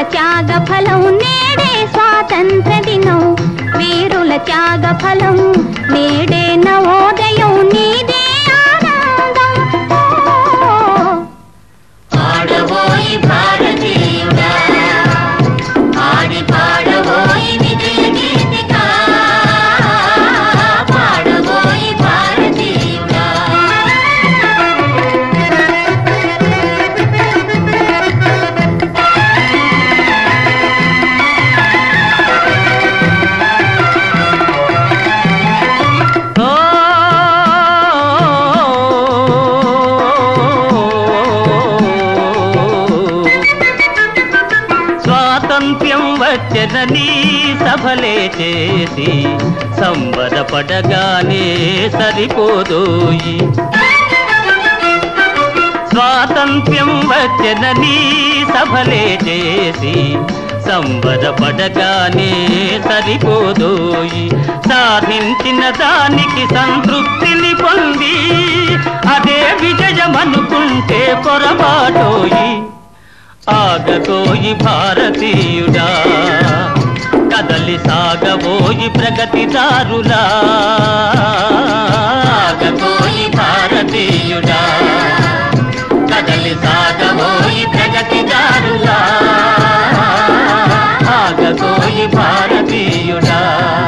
త్యాగ ఫలం నేడే స్వాతంత్ర దినం వీరుల త్యాగ ఫలం నేడే నవోదయం నీదే ఆనందం ఓ, ఆడబోయి భారతీయుడా ఆడి పాడబోయి విజయ గీతికా పాడబోయి భారతీయుడా ఓ స్వాతంత్ర్యం వచ్చనని సభలే చేసి సంబరపడగానే సరిపోదోయి స్వాతంత్ర్యం వచ్చనని సభలే చేసి సంబరపడగానే సరిపోదోయి సాధించిన దానికి సంతృప్తిని పొంది అదే విజయమనుకుంటే పొరపాటోయి ఆగకోయి భారతీయుడా కదలి సాగబోయి ప్రగతిదారులా ఆగకోయి భారతీయుడా కదలి సాగబోయి ప్రగతిదారులా ఆగకోయి భారతీయుడా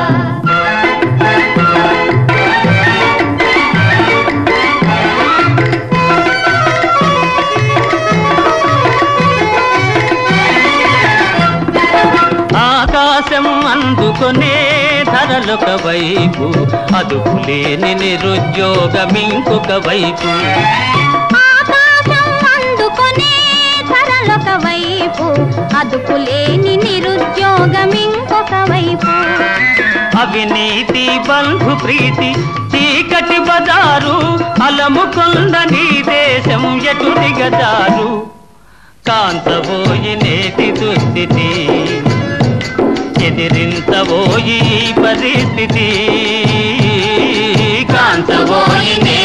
ఆకాశం అందుకొనే ధరలొక వైపు అదుపులేని నిరుద్యోగం ఇంకొక వైపు ఆకాశం అందుకొనే ధరలొక వైపు అదుపులేని నిరుద్యోగం ఇంకొక వైపు అవినీతి బంధు ప్రీతి చీకటి బజారు అలముకొంద నీ దేశం ఎటు దిగజారు కాంతబోయి నేటి దుస్థితి ఎదిరించబోయి ఈ పరిస్థితి కాంతబోయి నేటి